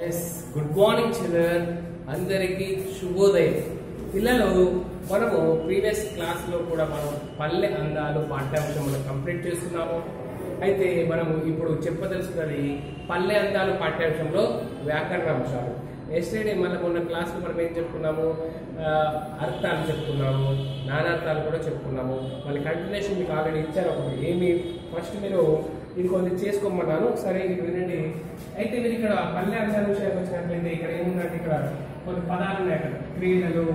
Yes good morning children అందరికీ శుభోదయం పిల్లలు మనము ప్రీవియస్ క్లాస్లో కూడా మనం పల్లె అందాలు పాఠ్యాంశం మనం కంప్లీట్ చేసుకున్నాము అయితే మనము ఇప్పుడు చెప్పదలుచుకున్నది పల్లె అందాలు పాఠ్యాంశంలో వ్యాకరణ అంశాలు ఎస్టర్డే మళ్ళీ మొన్న క్లాస్లో మనం ఏం చెప్పుకున్నాము ఆ, అర్థాలు చెప్పుకున్నాము నానార్థాలు కూడా చెప్పుకున్నాము మళ్ళీ కంటిన్యూషన్ మీకు ఆల్రెడీ ఇచ్చారు ఒకటి ఏమి ఫస్ట్ మీరు ఇది కొంచెం చేసుకోమన్నాను ఒకసారి ఇది వినండి అయితే మీరు ఇక్కడ పల్లె అంశాల విషయానికి వచ్చినట్లయితే ఇక్కడ ఏముందంటే ఇక్కడ కొన్ని పదాలు ఉన్నాయి అక్కడ క్రీడలు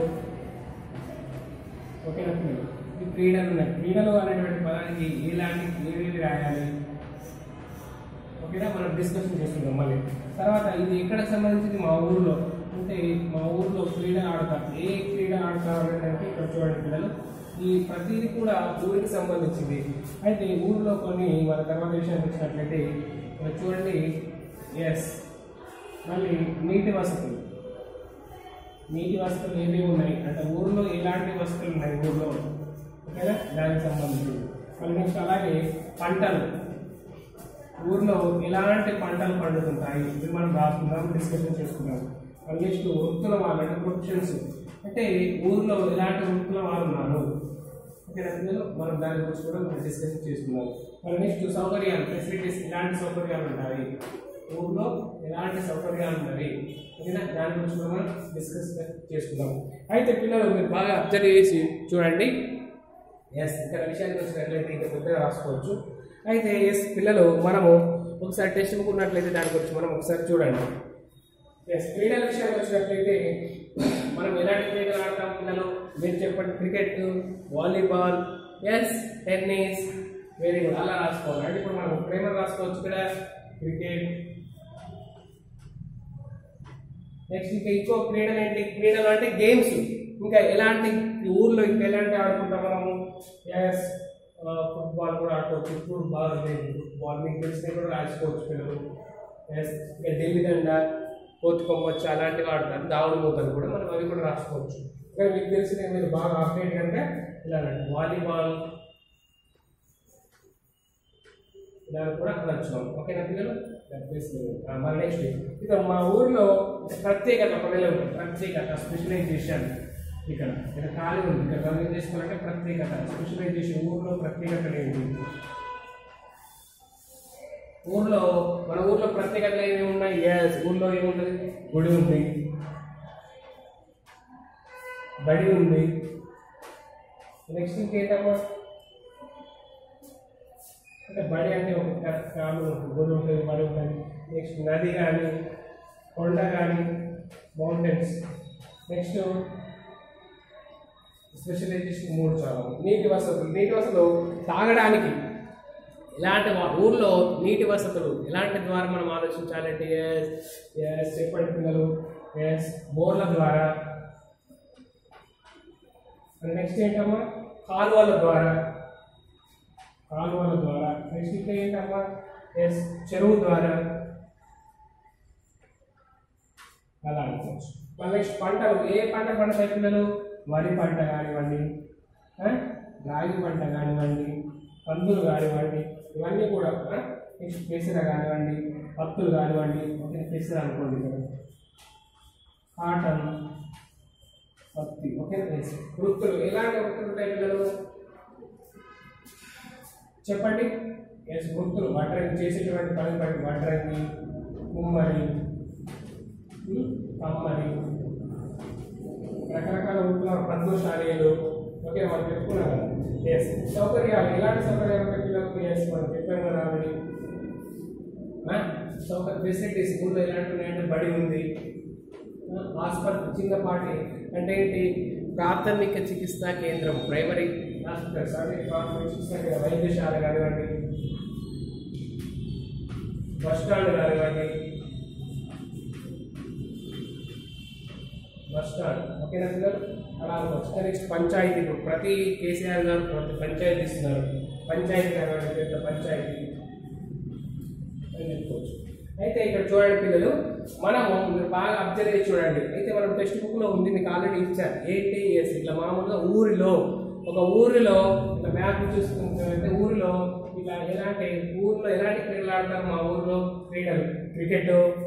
ఓకేనా పిల్లలు ఈ క్రీడలు ఉన్నాయి క్రీడలు అనేటువంటి పదానికి ఎలాంటి ఏవేవి రాయాలి ఓకేనా మనం డిస్కషన్ చేస్తున్నాం మళ్ళీ తర్వాత ఇది ఎక్కడ సంబంధించింది మా ఊర్లో అంటే మా ఊర్లో క్రీడ ఆడతారు ఏ క్రీడ ఆడతారు అంటే ఇక్కడ చూడండి పిల్లలు ఈ ప్రతిదీ కూడా ఊరికి సంబంధించింది అయితే ఊర్లో కొన్ని మన తర్వాత విషయానికి వచ్చినట్లయితే ఇక్కడ చూడండి ఎస్ మళ్ళీ నీటి వసతులు నీటి వసతులు ఏవి ఉన్నాయి అంటే ఊర్లో ఎలాంటి వసతులు ఉన్నాయి ఊర్లో ఓకేనా దానికి సంబంధించింది మళ్ళీ నెక్స్ట్ అలాగే పంటలు ఊర్లో ఎలాంటి పంటలు పండుతుంటాయి ఇది మనం రాసుకుందాం డిస్కషన్ చేసుకుందాం మళ్ళీ నెక్స్ట్ వృత్తుల వాళ్ళు అంటే ప్రొఫెషన్స్ అంటే ఊర్లో ఎలాంటి వృత్తుల వాళ్ళు ఉన్నారు ఓకేనా పిల్లలు మనం దాని గురించి కూడా మనం డిస్కషన్ చేసుకుందాం మళ్ళీ నెక్స్ట్ సౌకర్యాలు ఫెసిలిటీస్ ఎలాంటి సౌకర్యాలు ఉంటాయి ఊర్లో ఎలాంటి సౌకర్యాలు ఉన్నాయి ఓకేనా దాని గురించి కూడా మనం డిస్కస్ చేసుకుందాం అయితే పిల్లలు మీరు బాగా అబ్జర్వ్ చేసి చూడండి ఎస్ ఇక్కడ విషయానికి వచ్చినట్లయితే ఇంకా కొత్తగా రాసుకోవచ్చు అయితే ఎస్ పిల్లలు మనము ఒకసారి టెక్స్ట్ బుక్ ఉన్నట్లయితే దాని గురించి మనం ఒకసారి చూడండి ఎస్ క్రీడల విషయానికి వచ్చినట్లయితే మనం ఎలాంటి క్రీడలు ఆడతాం పిల్లలు మీరు చెప్పండి cricket volleyball yes tennis very good అలా రాసుకోవాలి అంటే ఇప్పుడు మనం ప్రేమ రాసుకోవచ్చు ఇక్కడ క్రికెట్ నెక్స్ట్ ఇంకా ఇంకో క్రీడలు ఏంటి క్రీడలు అంటే గేమ్స్ ఇంకా ఎలాంటి ఊర్లో ఇంకా ఎలాంటి ఆడుకుంటాం మనము ఎస్ ఫుట్బాల్ కూడా ఆడుకోవచ్చు ఫుట్బాల్ ఫుట్బాల్ మీకు తెలిసినవి కూడా రాసుకోవచ్చు పిల్లలు ఎస్ ఇంకా ఢిల్లీదండ కోతుకొమ్మొచ్చు అలాంటివి ఆడతారు దావుడు మూతలు కూడా మనం అవి కూడా రాసుకోవచ్చు ఇంకా మీకు తెలిసినవి మీరు బాగా అప్డేట్ కనుక ఇలా వాలీబాల్ ఇలా కూడా నచ్చుతాం ఓకేనా పిల్లలు మరి నెక్స్ట్ ఇక మా ఊర్లో ప్రత్యేకత ఒకవేళ ఉంది ప్రత్యేకత స్పెషలైజేషన్ ఇక్కడ ఇక్కడ ఖాళీ ఉంది ఇక్కడ గమనం చేసుకోవాలంటే ప్రత్యేకత స్పెషలైజేషన్ ఊర్లో ప్రత్యేకత ఏంటి ఊర్లో మన ఊర్లో ప్రత్యేకతలు ఏమేమి ఉన్నాయి ఎస్ ఊర్లో ఏముంటుంది గుడి ఉంది బడి ఉంది నెక్స్ట్ ఇంకేంటమ్మా అంటే బడి అంటే ఒక క- కాలు ఉంటుంది గుడి ఉంటుంది బడి ఉంటుంది నెక్స్ట్ నది కానీ కొండ కానీ మౌంటైన్స్ నెక్స్ట్ స్పెషలైజేషన్ మూడు చాలా నీటి వసతులు నీటి వసతులు తాగడానికి ఇలాంటి వా- ఊర్లో నీటి వసతులు ఎలాంటి ద్వారా మనం ఆలోచించాలంటే ఎస్ ఎస్ చెప్పండి పిల్లలు ఎస్ బోర్ల ద్వారా నెక్స్ట్ ఏంటమ్మా కాలువల ద్వారా కాలువల ద్వారా నెక్స్ట్ ఇంకా ఏంటమ్మా ఎస్ చెరువు ద్వారా అలా అనుకోవచ్చు మళ్ళీ నెక్స్ట్ పంటలు ఏ పంట పండుతాయి పిల్లలు వరి పంట కానివ్వండి ఆ? రాగి పంట కానివ్వండి కందులు కానివ్వండి ఇవన్నీ కూడా ఆ? నెక్స్ట్ పెసర కానివ్వండి పత్తులు కానివ్వండి ఓకే పెసర అనుకోండి ఇక్కడ కాటన్ పత్తి ఓకే ఎస్. వృత్తులు ఎలాంటి వృత్తులు ఉంటాయి పిల్లలు చెప్పండి ఎస్ వృత్తులు వడ్రంగి చేసేటువంటి పని బట్టి వడ్రంగి కుమ్మరి ఉమ్, కమ్మరి రకరకాల వృత్తుల పద్మశాలీలు ఓకే మనం చెప్పుకున్నాం కదా ఎస్ సౌకర్యాలు ఎలాంటి సౌకర్యాలు ఉంటాయి పిల్లలకు ఎస్ మనం చెప్పాం కదా ఆల్రెడీ సౌకర్య ఫెసిలిటీస్ ఊళ్ళో ఎలాంటి ఉన్నాయంటే బడి ఉంది ఆ, ఆసుపత్రి చిన్నపాటి అంటే ఏంటి ప్రాథమిక చికిత్సా కేంద్రం ప్రైమరీ హాస్పిటల్స్ అంటే ప్రాథమిక చికిత్సా కేంద్రం వైద్యశాల కానివ్వండి బస్ స్టాండ్ కానివ్వండి బస్ స్టాండ్ ఓకేనా పిల్లలు అలా అనుకోవచ్చు నెక్స్ట్ పంచాయతీ ఇప్పుడు ప్రతి కేసీఆర్ గారు ప్రతి పంచాయతీ ఇస్తున్నారు పంచాయతీ కానివ్వండి పెద్ద పంచాయతీ అని చెప్పుకోవచ్చు అయితే ఇక్కడ చూడండి పిల్లలు మనము మీరు బాగా అబ్జర్వ్ చేసి చూడండి అయితే మనం టెక్స్ట్ బుక్ లో ఉంది మీకు ఆల్రెడీ ఇచ్చారు ఏంటి ఎస్ ఇట్లా మామూలుగా ఊరిలో ఒక ఊరిలో ఇట్లా మ్యాప్ చూసుకుంటే ఊరిలో ఇట్లా ఎలాంటి ఊరిలో ఎలాంటి క్రీడలు ఆడతారు మా ఊరిలో క్రీడలు క్రికెట్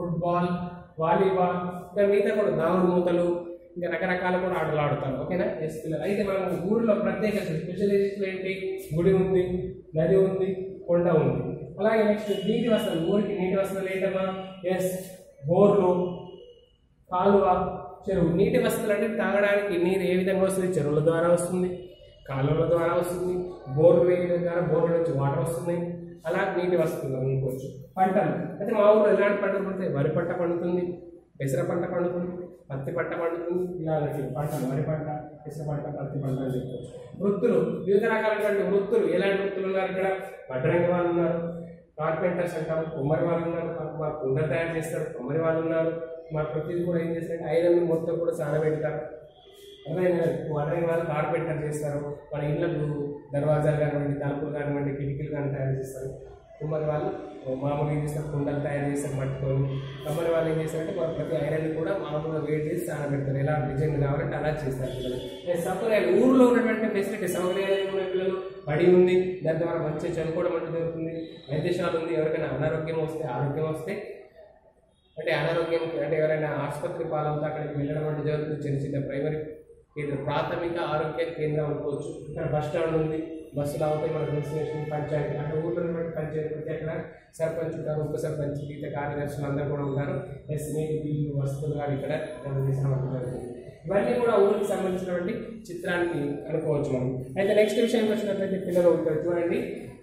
ఫుట్బాల్ వాలీబాల్ ఇంకా మిగతా కూడా దాగుడు మూతలు ఇంకా రకరకాల కూడా ఆటలు ఆడుతారు ఓకేనా ఎస్ పిల్లలు అయితే మనం ఊళ్ళో ప్రత్యేక స్పెషలైజేషన్ ఏంటి గుడి ఉంది నది ఉంది కొండ ఉంది అలాగే నెక్స్ట్ నీటి వసతులు ఊరికి నీటి వసతులు ఏంటమ్మా ఎస్ బోర్లు కాలువ చెరువు నీటి వసతులు అంటే తాగడానికి నీరు ఏ విధంగా వస్తుంది చెరువుల ద్వారా వస్తుంది కాలువల ద్వారా వస్తుంది బోర్లు వేయడం ద్వారా బోర్ల నుంచి వాటర్ వస్తుంది అలా నీటి వసతులు అనుకోవచ్చు పంటలు అయితే మా ఊళ్ళో ఎలాంటి పంటలు పండుతాయి వరి పంట పండుతుంది పెసర పంట పండుతుంది పత్తి పంట పండుతుంది ఇలాంటి పంటలు వరి పంట పెసర పంట పత్తి పంట అని చెప్పుకోవచ్చు వృత్తులు వివిధ రకాలైనటువంటి వృత్తులు ఎలాంటి వృత్తులు ఉన్నారు ఇక్కడ వడ్రంగి వాళ్ళు ఉన్నారు కార్పెంటర్స్ అంటారు కుమ్మరి వాళ్ళు ఉన్నారు మాకు మా కుండ తయారు చేస్తారు కుమ్మరి వాళ్ళు ఉన్నారు మా ప్రతిదీ కూడా ఏం చేస్తారు ఐరన్ మొత్తం కూడా సానబెడతారు అర్థమైందా వడ్రంగి వాళ్ళు కార్పెంటర్ చేస్తారు మన ఇళ్ళకు దర్వాజాలు కానివ్వండి తలుపులు కానివ్వండి కిటికీలు కానీ తయారు చేస్తారు కుమ్మరి వాళ్ళు మామూలుగా ఏం చేస్తారు కుండలు తయారు చేస్తారు మట్టుకొని కమ్మరి వాళ్ళు ఏం చేస్తారంటే వాళ్ళు ప్రతి ఐరన్ కూడా మామూలుగా వేడి చేసి సానబెడతారు ఎలా డిజైన్ కావాలంటే అలా చేస్తారు పిల్లలు ఏ సౌకర్యాలు ఊర్లో ఉన్నటువంటి ఫెసిలిటీ సౌకర్యాలు ఉన్న పిల్లలు బడి ఉంది దాని ద్వారా మంచిగా చదువుకోవడం అంటే జరుగుతుంది వైద్యశాల ఉంది ఎవరికైనా అనారోగ్యం వస్తే ఆరోగ్యం వస్తే అంటే అనారోగ్యం అంటే ఎవరైనా ఆసుపత్రి పాలవుతే అక్కడికి వెళ్ళడం అంటే జరుగుతుంది చిన్న చిన్న ప్రైమరీ కేంద్రం ప్రాథమిక ఆరోగ్య కేంద్రం అనుకోవచ్చు ఇక్కడ బస్ స్టాండ్ ఉంది బస్సులు అవుతాయి మన డెస్టినేషన్ పంచాయతీ అంటే ఊళ్ళో ఉన్నటువంటి పంచాయతీ ప్రతి అక్కడ సర్పంచ్ ఉంటారు ఉప సర్పంచ్ మిగతా కార్యదర్శులు అందరూ కూడా ఉంటారు ఎస్ నీటి బిల్లు వస్తువులు కానీ ఇక్కడ చేసిన జరుగుతుంది ఇవన్నీ కూడా ఊరికి సంబంధించినటువంటి చిత్రాన్ని అనుకోవచ్చు మనం అయితే నెక్స్ట్ విషయానికి వచ్చినట్లయితే పిల్లలు ఇక్కడ చూడండి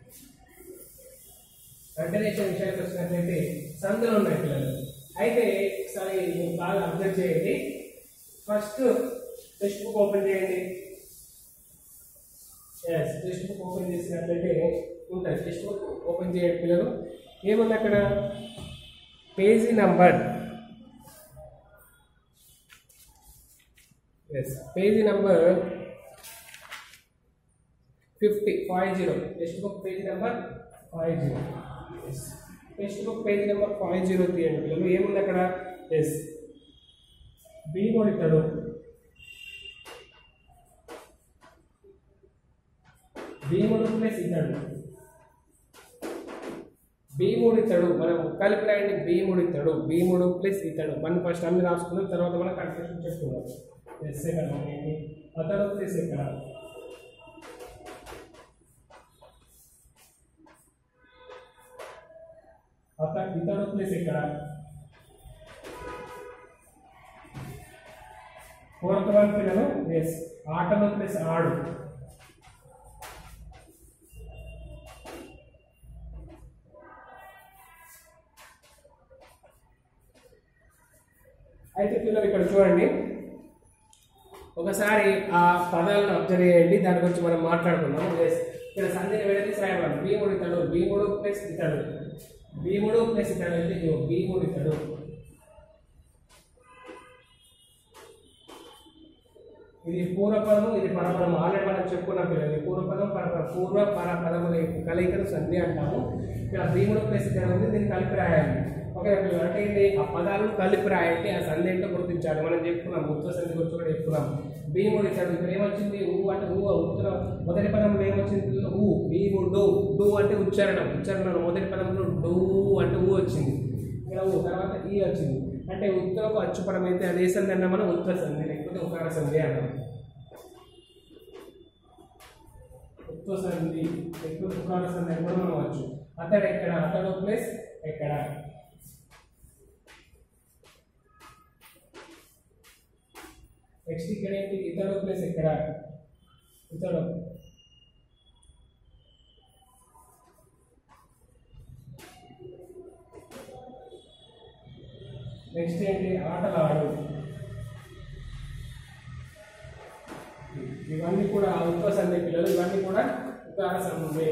కంటిన్యూషన్ విషయానికి వచ్చినట్లయితే సందులు ఉన్నాయి పిల్లలు అయితే ఒకసారి మీరు బాగా అబ్జర్వ్ చేయండి ఫస్ట్ టెక్స్ట్ బుక్ ఓపెన్ చేయండి ఎస్ టెక్స్ట్ బుక్ ఓపెన్ చేసినట్లయితే ఉంటుంది టెక్స్ట్ బుక్ ఓపెన్ చేయండి పిల్లలు ఏముంది అక్కడ page number yes page number fifty five zero text book page number five zero yes text book page number five zero తీయండి పిల్లలు ఏముంది అక్కడ ఎస్ భీముడు ఇతడు భీముడు ప్లస్ ఇతడు భీముడు ఇతడు మనం కలిపి రాయండి భీముడు ఇతడు భీముడు ప్లస్ ఇతడు మనం ఫస్ట్ అన్ని రాసుకున్నాం తర్వాత మనం కన్ఫ్యూషన్ చెప్పుకుందాం ఎస్ ఎక్కడ ఏంటి అతడు ప్లస్ ఎక్కడ అతడు ఇతడు ప్లస్ ఎక్కడ ఫోర్త్ వన్ పిల్లలు ఎస్ ఆటలు ప్లస్ ఆడు అయితే పిల్లలు ఇక్కడ చూడండి ఒకసారి ఆ పదాలను అబ్జర్వ్ చేయండి దాని గురించి మనం మాట్లాడుకుందాం ఎస్ ఇక్కడ సంధిని విడదీసి రాయమని భీముడు ఇతడు భీముడు ప్లస్ ఇతడు భీముడు ప్లస్ ఇతడు అయితే ఇదిగో భీముడు ఇతడు ఇది పూర్వపదము ఇది పరపదము ఆల్రెడీ మనం చెప్పుకున్నాం పిల్లలు ఇది పూర్వపదం పరపదం పూర్వ పర పదముల యొక్క కలయికను సంధి అంటాము ఇక్కడ భీముడు ప్లస్ ఇక్కడ ఉంది దీన్ని కలిపి రాయాలి ఓకే పిల్లలు అంటే ఇది ఆ పదాలు కలిపి రాయండి ఆ సంధి ఏంటో గుర్తించాలి మనం చెప్పుకున్నాం ఉత్తర సంధి గురించి కూడా చెప్పుకున్నాం భీముడు ఇక్కడ ఇక్కడ ఏమొచ్చింది ఊ అంటే ఊ ఉత్తర మొదటి పదంలో ఏమొచ్చింది ఊ భీముడు డు అంటే ఉచ్చారణ ఉచ్చారణలో మొదటి పదంలో డు అంటే ఊ వచ్చింది ఇక్కడ ఊ తర్వాత ఈ వచ్చింది అంటే ఉత్తరకు అచ్చుపడం అయితే అదే సంధి అన్నా మనం ఉత్తర సంధి లేకపోతే ఉకార సంధి అన్నాం ఉత్తర సంధి లేకపోతే ఉకార సంధి అని కూడా మనం వచ్చు అతడు ఎక్కడ అతడు ప్లస్ ఎక్కడ నెక్స్ట్ ఇక్కడ ఏంటి ఇతడు ప్లస్ ఎక్కడ ఇతడు నెక్స్ట్ ఏంటి ఆటలు ఆడు ఇవన్నీ కూడా ఉత్వ సంధి పిల్లలు ఇవన్నీ కూడా ఉదార సంధి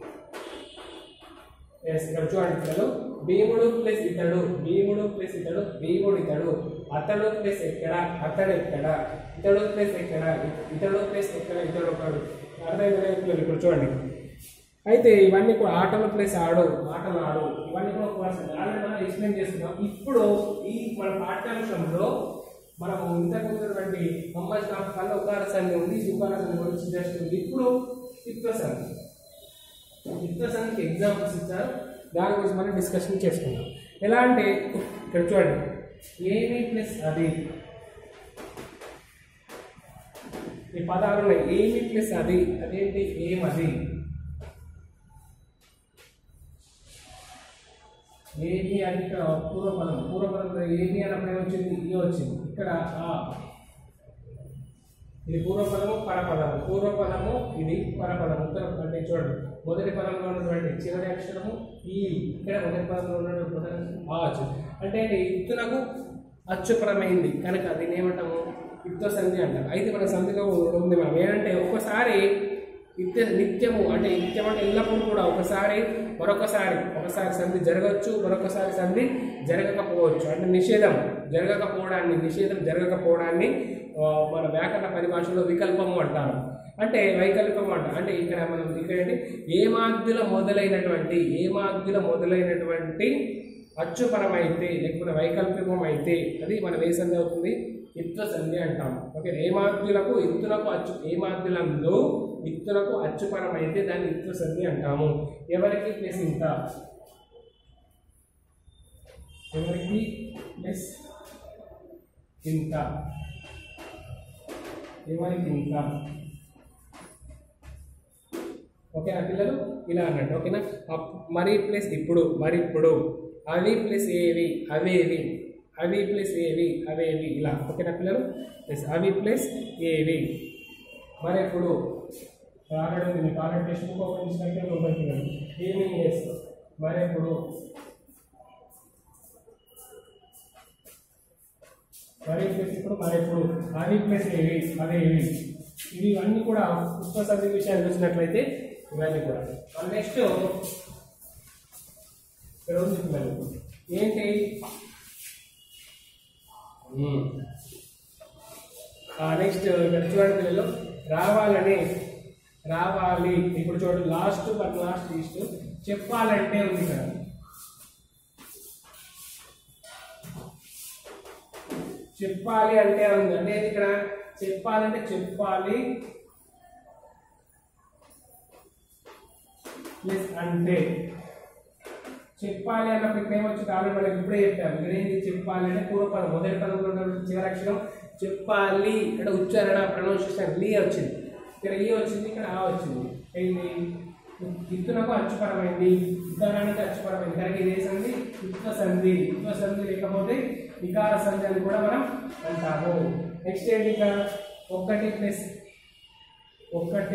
ఎస్ ఇక్కడ చూడండి పిల్లలు భీముడు ప్లస్ ఇతడు భీముడు ప్లస్ ఇతడు భీముడు ఇతడు అతడు ప్లస్ ఎక్కడ అతడు ఎక్కడ ఇతడు ప్లస్ ఎక్కడ ఇతడు ప్లస్ ఎక్కడ ఇతడు ఒకడు అర్థమైందా పిల్లలు ఇప్పుడు చూడండి అయితే ఇవన్నీ కూడా ఆటలు ప్లస్ ఆడు ఆటలు ఆడు ఇవన్నీ కూడా క్వశ్చన్ ఆల్రెడీ మనం ఎక్స్ప్లెయిన్ చేస్తున్నాం ఇప్పుడు ఈ మన పాఠ్యాంశంలో మనము ఇంతకు ఉన్నటువంటి అమ్మాయి స్టాఫ్ కన్నా ఉకార సంధి ఉంది ఈ ఉకార సంధి గురించి జస్ట్ ఇప్పుడు చిత్ర సంధి చిత్ర సంధికి ఎగ్జాంపుల్స్ ఇచ్చారు దాని గురించి మనం డిస్కషన్ చేసుకుందాం ఎలా అంటే ఇక్కడ చూడండి ఏమి ప్లస్ అది ఈ పదాలు ఉన్నాయి ఏమి ప్లస్ అది అదేంటి ఏమది ఏమి అని ఇక్కడ పూర్వపదం పూర్వపదంలో ఏమి అన్నప్పుడు ఏమొచ్చింది ఈ వచ్చింది ఇక్కడ ఆ ఇది పూర్వపదము పరపదము పూర్వపదము ఇది పరపదము ఉత్తర అంటే చూడండి మొదటి పదంలో ఉన్నటువంటి చివరి అక్షరము ఈ ఇక్కడ మొదటి పదంలో ఉన్నటువంటి మొదటి అక్షరం ఆ వచ్చింది అంటే ఏంటి ఇత్తునకు అచ్చుపరమైంది కనుక దీన్ని ఏమంటాము ఇత్వ సంధి అంటాం అయితే మన సంధిలో ఉంది మనం ఏంటంటే ఒక్కసారి నిత్య నిత్యము అంటే నిత్యం అంటే ఎల్లప్పుడూ కూడా ఒకసారి మరొకసారి ఒకసారి సంధి జరగచ్చు మరొకసారి సంధి జరగకపోవచ్చు అంటే నిషేధం జరగకపోవడాన్ని నిషేధం జరగకపోవడాన్ని ఆ, మన వ్యాకరణ పరిభాషలో వికల్పము అంటారు అంటే వైకల్పము అంటారు అంటే ఇక్కడ మనం ఇక్కడ ఏంటి ఏమాద్యుల మొదలైనటువంటి ఏమాద్యుల మొదలైనటువంటి అచ్చుపరమైతే లేకపోతే వైకల్పికం అయితే అది మనం ఏ సంధి అవుతుంది ఇత్వ సంధి అంటాం ఓకే ఏమాద్యులకు ఇత్తులకు అచ్చు ఏమాద్యులందు ఇత్తులకు అచ్చుపరమైతే దాన్ని ఇత్వ సంధి అంటాము ఎవరికి ప్లస్ ఇంత ఎవరికి ప్లస్ ఇంత ఎవరికి ఇంత ఓకేనా పిల్లలు ఇలా అన్నట్టు ఓకేనా అప్- మరి ప్లస్ ఇప్పుడు మరి ఇప్పుడు అవి ప్లస్ ఏవి అవేవి అవి ప్లస్ ఏవి అవేవి ఇలా ఓకేనా పిల్లలు ప్లస్ అవి ప్లస్ ఏవి మరి ఇప్పుడు ఆల్రెడీ ఉంది మీకు ఆల్రెడీ టెక్స్ట్ బుక్ ఓపెన్ చేసినట్టే ఓపెన్ చేయండి ఏమి ఎస్ మరి ఇప్పుడు మరి ప్లస్ ఇప్పుడు మరి ఇప్పుడు అది ప్లస్ ఏవి అదే ఏవి ఇవి అన్నీ కూడా పుష్ప సంధి విషయాన్ని చూసినట్లయితే ఇవన్నీ కూడా నెక్స్ట్ ఇక్కడ ఉంది పిల్లలు ఏంటి నెక్స్ట్ ఇక్కడ చూడండి పిల్లలు రావాలని రావాలి ఇప్పుడు చూడండి లాస్ట్ బట్ లాస్ట్ లిస్ట్ చెప్పాలంటే ఉంది ఇక్కడ చెప్పాలి అంటే ఉంది అంటే ఇక్కడ చెప్పాలంటే చెప్పాలి ప్లస్ అంటే చెప్పాలి అన్నప్పుడు ఇక్కడ ఏమొచ్చింది ఆల్రెడీ మనం ఇప్పుడే చెప్పాము ఇక్కడ ఏంటి చెప్పాలి అంటే పూర్వపదం మొదటి పదంలో ఉన్నటువంటి చివరి అక్షరం చెప్పాలి అంటే ఉచ్చారణ ప్రొనౌన్సియేషన్ లీ వచ్చింది ఇక్కడ ఈ వచ్చింది ఇక్కడ ఆ వచ్చింది ఏంటి ఇత్తునకు అచ్చుపరమైంది ఇతరానికి అచ్చుపరమైంది కనుక ఇది ఏ సంధి ఇత్వ సంధి ఇత్వ సంధి లేకపోతే వికార సంధి అని కూడా మనం అంటాము నెక్స్ట్ ఏంటి ఇంకా ఒకటి ప్లస్ ఒకటి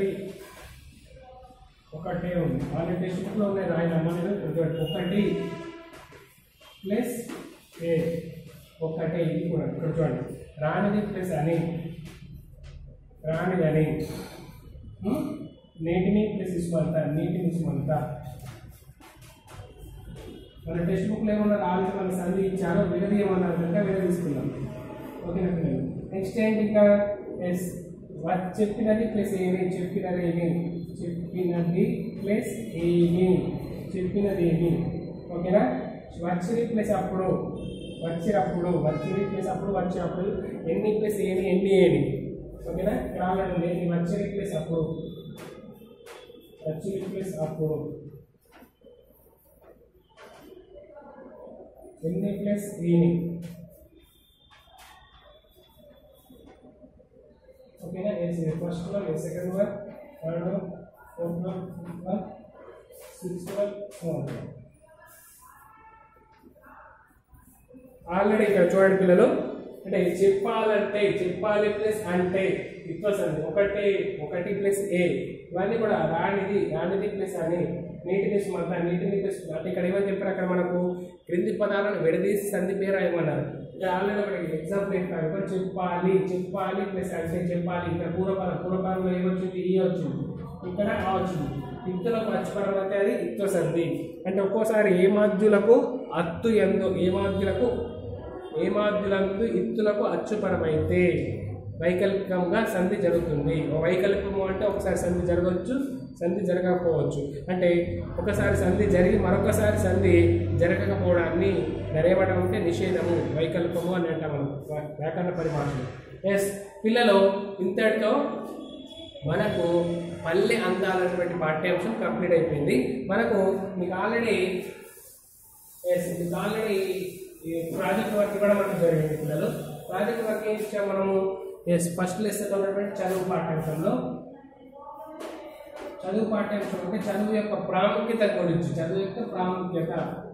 ఒకటే ఉంది ఆల్రెడీ టెక్స్ట్ బుక్లో ఉన్నాయి రాయనమ్మా నేను గుర్తుపెట్టు. ఒకటి ప్లస్ ఏ ఒకటే ఇది కూడా ఇక్కడ చూడండి రానిది ప్లస్ అని రానిది అని ఉం? నేటిని ప్లస్ ఇసుమంత నీటిని ఇసుమంత మన టెక్స్ట్ బుక్లో ఏమన్నా ఆల్రెడీ మన సంధి ఇచ్చారో విడదీయమన్నారు కనుక విడదీసుకుందాం ఓకేనా పిల్లలు నెక్స్ట్ ఏంటి ఇంకా ఎస్ చెప్పినది ప్లస్ ఏమి చెప్పినది ఏమి చెప్పినది ప్లస్ ఏమి చెప్పినది ఏమి ఓకేనా వచ్చిరి ప్లస్ అప్పుడు వచ్చినప్పుడు వచ్చిరి ప్లస్ అప్పుడు వచ్చినప్పుడు ఎన్ని ప్లస్ ఏమి ఎన్ని ఏమి ఓకేనా ఇక్కడ ఆల్రెడీ ఉంది ఇది వచ్చిరి ప్లస్ అప్పుడు వచ్చిరి ప్లస్ అప్పుడు ఎన్ని ప్లస్ ఏమి ఓకేనా first one second one third one fourth one fifth one sixth one seventh one already ఇక్కడ చూడండి పిల్లలు అంటే చెప్పాలంటే చెప్పాలి ప్లస్ అంటే ఇప్పసండి ఒకటి ఒకటి ప్లస్ ఏ ఇవన్నీ కూడా రానిది రానిది ప్లస్ అని నీటిని సుమంత నీటిని ప్లస్ అంటే ఇక్కడ ఏమని చెప్పారు అక్కడ మనకు క్రింది పదాలను విడదీసి సంధి పేరు ఏమన్నారు ఇక్కడ ఆల్రెడీ ఒకటి ఎగ్జాంపుల్ చెప్పారు ఇక్కడ చెప్పాలి చెప్పాలి ప్లస్ అంటే చెప్పాలి ఇక్కడ పూర్వపదం పూర్వపదంలో ఏమొచ్చింది ఈ వచ్చింది ఇక్కడ ఆ వచ్చింది ఇత్తులకు అచ్చుపరం అయితే అది ఇత్వ సంధి అంటే ఒక్కోసారి ఏ మాధ్యులకు అత్తు ఎందు ఏ మాధ్యులకు ఏమాద్యులందు ఇత్తులకు అచ్చుపరమైతే వైకల్పికంగా సంధి జరుగుతుంది ఓ వైకల్పము అంటే ఒకసారి సంధి జరగవచ్చు సంధి జరగకపోవచ్చు అంటే ఒకసారి సంధి జరిగి మరొకసారి సంధి జరగకపోవడాన్ని నరేవడం అంటే నిషేధము వైకల్పము అని అంటాం మనం వ్యా- వ్యాకరణ పరిభాషలో ఎస్ పిల్లలు ఇంతటితో మనకు పల్లె అందాలన్నటువంటి పాఠ్యాంశం కంప్లీట్ అయిపోయింది మనకు మీకు ఆల్రెడీ ఎస్ మీకు ఆల్రెడీ ఈ ప్రాజెక్ట్ వర్క్ ఇవ్వడం అంటే జరిగింది పిల్లలు ప్రాజెక్ట్ వర్క్ ఏం ఇచ్చాం మనము ఎస్ ఫస్ట్ లెసన్ ఉన్నటువంటి చదువు పాఠ్యాంశంలో చదువు పాఠ్యాంశం అంటే చదువు యొక్క ప్రాముఖ్యత గురించి చదువు యొక్క ప్రాముఖ్యత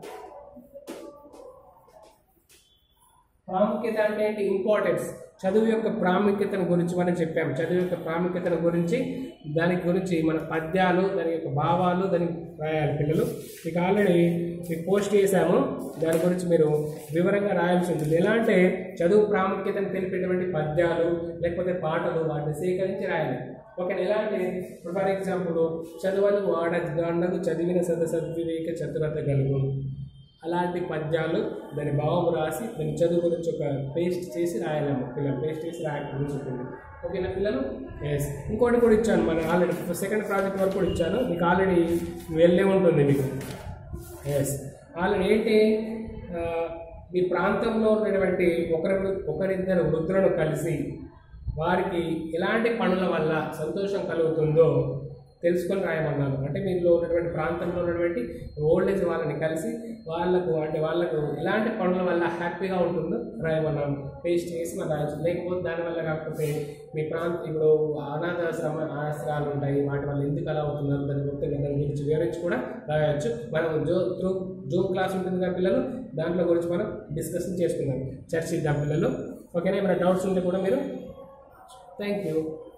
ప్రాముఖ్యత అంటే ఏంటి ఇంపార్టెన్స్ చదువు యొక్క ప్రాముఖ్యతను గురించి మనం చెప్పాము చదువు యొక్క ప్రాముఖ్యతను గురించి దాని గురించి మన పద్యాలు దాని యొక్క భావాలు దాన్ని రాయాలి పిల్లలు మీకు ఆల్రెడీ మీకు పోస్ట్ చేశాము దాని గురించి మీరు వివరంగా రాయాల్సి ఉంటుంది ఎలా అంటే చదువు ప్రాముఖ్యతను తెలిపేటువంటి పద్యాలు లేకపోతే పాటలు వాటిని సేకరించి రాయాలి ఓకే ఎలా అంటే ఇప్పుడు ఫర్ ఎగ్జాంపుల్ చదువను వాడగాండకు చదివిన సద సద్వివేక చతురత గలుగు అలాంటి పద్యాలు దాని భావం రాసి దాని చదువు గురించి ఒక పేస్ట్ చేసి రాయాలమ్మ పిల్లలు పేస్ట్ చేసి రాయడం చెప్పింది ఓకేనా పిల్లలు ఎస్ ఇంకోటి కూడా ఇచ్చాను మన ఆల్రెడీ సెకండ్ ప్రాజెక్ట్ వరకు కూడా ఇచ్చాను మీకు ఆల్రెడీ వెళ్ళే ఉంటుంది మీకు ఎస్ ఆల్రెడీ ఏంటి ఆ, మీ ప్రాంతంలో ఉన్నటువంటి ఒకరి ఒకరిద్దరు వృద్ధులను కలిసి వారికి ఎలాంటి పనుల వల్ల సంతోషం కలుగుతుందో తెలుసుకొని రాయమన్నాను అంటే మీలో ఉన్నటువంటి ప్రాంతంలో ఉన్నటువంటి ఓల్డ్ ఏజ్ వాళ్ళని కలిసి వాళ్ళకు అంటే వాళ్ళకు ఎలాంటి పనుల వల్ల హ్యాపీగా ఉంటుందో రాయమన్నాను పేస్ట్ చేసి మనం రాయచ్చు లేకపోతే దానివల్ల కాకపోతే మీ ప్రాంతం ఇప్పుడు అనాథాశ్రమ ఆశ్రయాలు ఉంటాయి వాటి వల్ల ఎందుకు అలా అవుతున్నారు దాని గురించి దాని గురించి వివరించి కూడా రాయొచ్చు మనం జో త్రూ జూమ్ క్లాస్ ఉంటుంది కదా పిల్లలు దాంట్లో గురించి మనం డిస్కషన్ చేసుకుందాం చర్చిద్దాం పిల్లలు ఓకేనా ఏమైనా డౌట్స్ ఉంటే కూడా మీరు థ్యాంక్ యూ